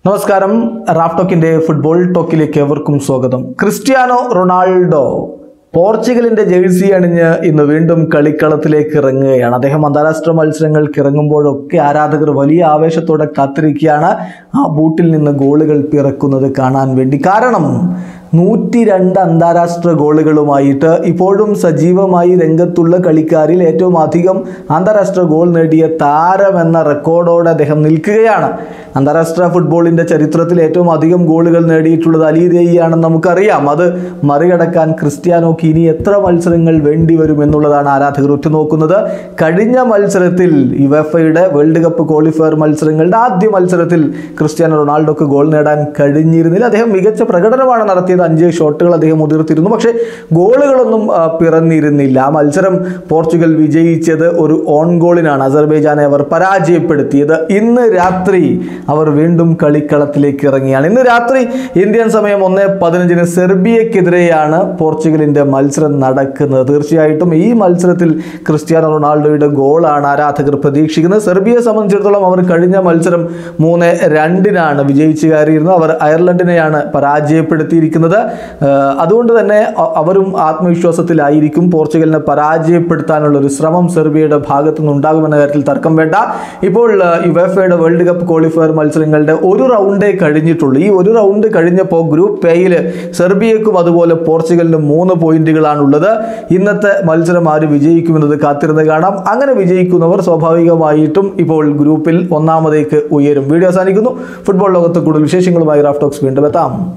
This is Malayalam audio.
നമസ്കാരം റാഫ് ടോക്കിന്റെ ഫുട്ബോൾ ടോക്കിലേക്ക് ഏവർക്കും സ്വാഗതം ക്രിസ്ത്യാനോ റൊണാൾഡോ പോർച്ചുഗലിന്റെ ജേഴ്സി അണിഞ്ഞ് ഇന്ന് വീണ്ടും കളിക്കളത്തിലേക്ക് ഇറങ്ങുകയാണ് അദ്ദേഹം അന്താരാഷ്ട്ര മത്സരങ്ങൾക്ക് ഇറങ്ങുമ്പോഴൊക്കെ ആരാധകർ വലിയ ആവേശത്തോടെ കാത്തിരിക്കുകയാണ് ആ ബൂട്ടിൽ നിന്ന് ഗോളുകൾ പിറക്കുന്നത് കാണാൻ വേണ്ടി കാരണം നൂറ്റി രണ്ട് അന്താരാഷ്ട്ര ഗോളുകളുമായിട്ട് ഇപ്പോഴും സജീവമായി രംഗത്തുള്ള കളിക്കാരിൽ ഏറ്റവും അധികം അന്താരാഷ്ട്ര ഗോൾ നേടിയ താരം എന്ന റെക്കോർഡോടെ അദ്ദേഹം നിൽക്കുകയാണ് അന്താരാഷ്ട്ര ഫുട്ബോളിന്റെ ചരിത്രത്തിൽ ഏറ്റവും അധികം ഗോളുകൾ നേടിയിട്ടുള്ളത് അലി ദേയിയാണെന്ന് നമുക്കറിയാം അത് മറികടക്കാൻ ക്രിസ്ത്യാനോക്ക് ഇനി എത്ര മത്സരങ്ങൾ വേണ്ടി വരും എന്നുള്ളതാണ് ആരാധകർ ഉറ്റുനോക്കുന്നത് കഴിഞ്ഞ മത്സരത്തിൽ യുവഫയുടെ വേൾഡ് കപ്പ് ക്വാളിഫയർ മത്സരങ്ങളുടെ ആദ്യ മത്സരത്തിൽ ക്രിസ്ത്യാനോ റൊണാൾഡോക്ക് ഗോൾ നേടാൻ കഴിഞ്ഞിരുന്നില്ല അദ്ദേഹം മികച്ച പ്രകടനമാണ് നടത്തിയത് അഞ്ച് ഷോട്ടുകൾ അദ്ദേഹം ഉതിർത്തിരുന്നു പക്ഷേ ഗോളുകളൊന്നും ആ, പിറന്നിരുന്നില്ല ആ മത്സരം പോർച്ചുഗൽ വിജയിച്ചത് ഒരു ഓൺ ഗോളിനാണ് അസർബൈജാനെ അവർ പരാജയപ്പെടുത്തിയത് ഇന്ന് രാത്രി അവർ വീണ്ടും കളിക്കളത്തിലേക്ക് ഇറങ്ങിയാണ് ഇന്ന് രാത്രി ഇന്ത്യൻ സമയം ഒന്ന് പതിനഞ്ചിന് സെർബിയക്കെതിരെയാണ് പോർച്ചുഗലിന്റെ മത്സരം നടക്കുന്നത് തീർച്ചയായിട്ടും ഈ മത്സരത്തിൽ ക്രിസ്ത്യാനോ റൊണാൾഡോയുടെ ഗോളാണ് ആരാധകർ പ്രതീക്ഷിക്കുന്നത് സെർബിയയെ സംബന്ധിച്ചിടത്തോളം അവർ കഴിഞ്ഞ മത്സരം മൂന്ന് രണ്ടിനാണ് വിജയിച്ചു കയറിയിരുന്നത് അവർ അയർലൻഡിനെയാണ് പരാജയപ്പെടുത്തിയിരിക്കുന്നത് ഏഹ് അതുകൊണ്ട് തന്നെ അ- അവരും ആത്മവിശ്വാസത്തിലായിരിക്കും പോർച്ചുഗലിനെ പരാജയപ്പെടുത്താനുള്ള ഒരു ശ്രമം സെർബിയയുടെ ഭാഗത്തു നിന്നുണ്ടാകുമെന്ന കാര്യത്തിൽ തർക്കം വേണ്ട ഇപ്പോൾ യുവേഫയുടെ വേൾഡ് കപ്പ് ക്വാളിഫയർ മത്സരങ്ങളുടെ ഒരു റൗണ്ടേ കഴിഞ്ഞിട്ടുള്ളൂ ഈ ഒരു റൗണ്ട് കഴിഞ്ഞപ്പോൾ ഗ്രൂപ്പ് എയിൽ സെർബിയക്കും അതുപോലെ പോർച്ചുഗലിനും മൂന്ന് പോയിന്റുകളാണുള്ളത് ഇന്നത്തെ മത്സരം ആര് വിജയിക്കുമെന്നത് കാത്തിരുന്ന് കാണാം അങ്ങനെ വിജയിക്കുന്നവർ സ്വാഭാവികമായിട്ടും ഇപ്പോൾ ഗ്രൂപ്പിൽ ഒന്നാമതേക്ക് ഉയരും വീഡിയോ അവസാനിക്കുന്നു ഫുട്ബോൾ ലോകത്ത് കൂടുതൽ വിശേഷങ്ങളുമായി റാഫ്റ്റോക്സ് വീണ്ടും എത്താം